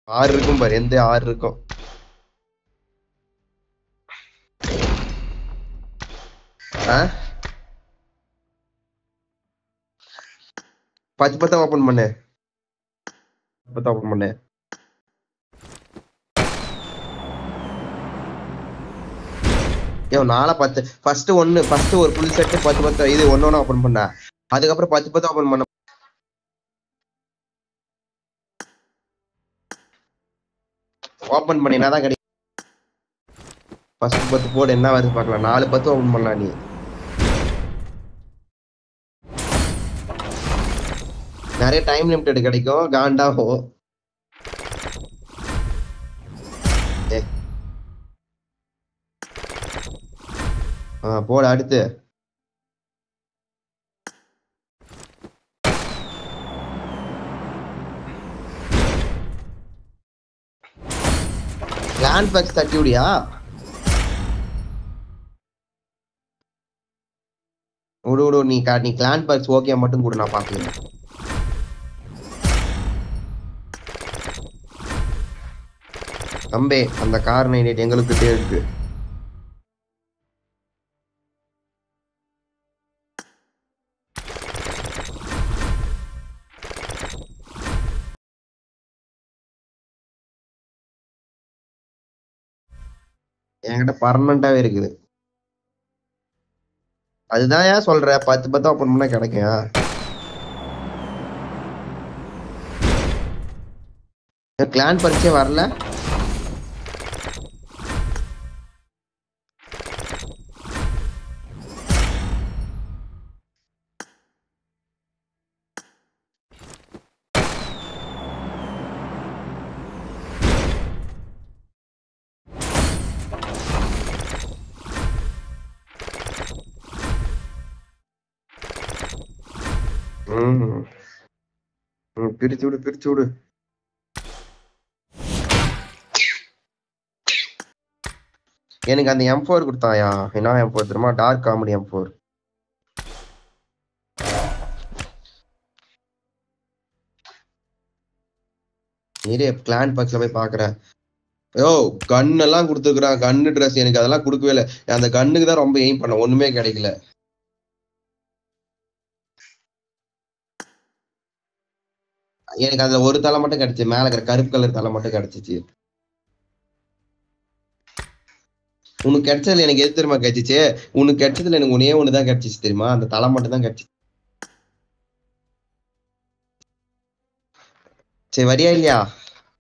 ஆறு இருக்கும் பாரு எந்த ஆறு இருக்கும் ஆ பத்து பத்தா ஓபன் பண்ணு பத்தா ஓபன் பண்ணு ஐயோ நாளா பத்து ஃபர்ஸ்ட் ஒன்னு ஃபர்ஸ்ட் ஒரு ஃபுல் செட் பத்து பத்து இது ஒன்னு ஒன்னு ஓபன் பண்ண அதுக்கப்புறம் பத்து பத்து ஓபன் பண்ண ஓபன் பண்ணினா தான் கிடைக்கும் ஃபர்ஸ்ட் பத்து போடு என்ன வருது பார்க்கலாம் நாலு பத்து ஓபன் பண்ணலாம் நீ நிறைய டைம் லிமிட்டட் கிடைக்கும் காண்டாகும் ஏ. ஆ போடு அடுத்து லேண்ட் பேக்ஸ் தட்டி விடியா விடு விடு நீ கா- நீ கிளான் பேக்ஸ் ஓகே மட்டும் கொடு நான் பாக்குறேன் தம்பே அந்த கார் நைன் எங்களுக்கு இருக்கு என்கிட்ட பர்மனண்டாவே இருக்குது அதுதான் ஏன் சொல்ற பத்து பத்து ஓப்பன் பண்ணா கிடைக்கும் கிளான் பரிச்சே வரல ம் ம், பிரிச்சு விடு பிரிச்சு விடு எனக்கு அந்த எம் ஃபோர் கொடுத்தாயா என்ன எம் ஃபோர் தெரியுமா டார்க் காமெடி எம் ஃபோர் இரு கிளான் பாக்ஸ்ல போய் பாக்குறேன் யோ கன் எல்லாம் கொடுத்துருக்கான் கன்னு ட்ரெஸ் எனக்கு அதெல்லாம் கொடுக்கவே இல்லை அந்த கன்னுக்கு தான் ரொம்ப எய்ம் பண்ண ஒண்ணுமே கிடைக்கல எனக்கு அதுல ஒரு தலை மட்டும் கிடைச்சு மேல இருக்கிற கருப்பு கலர் தலை மட்டும் கிடைச்சிச்சு உனக்கு கிடைச்சதுல எனக்கு எது தெரியுமா கிடைச்சிச்சு உனக்கு கிடைச்சதுல எனக்கு ஒன்னே ஒண்ணுதான் கிடைச்சிச்சு தெரியுமா அந்த தலை மட்டும் தான் கிடைச்சிச்சு சரி வரியா இல்லையா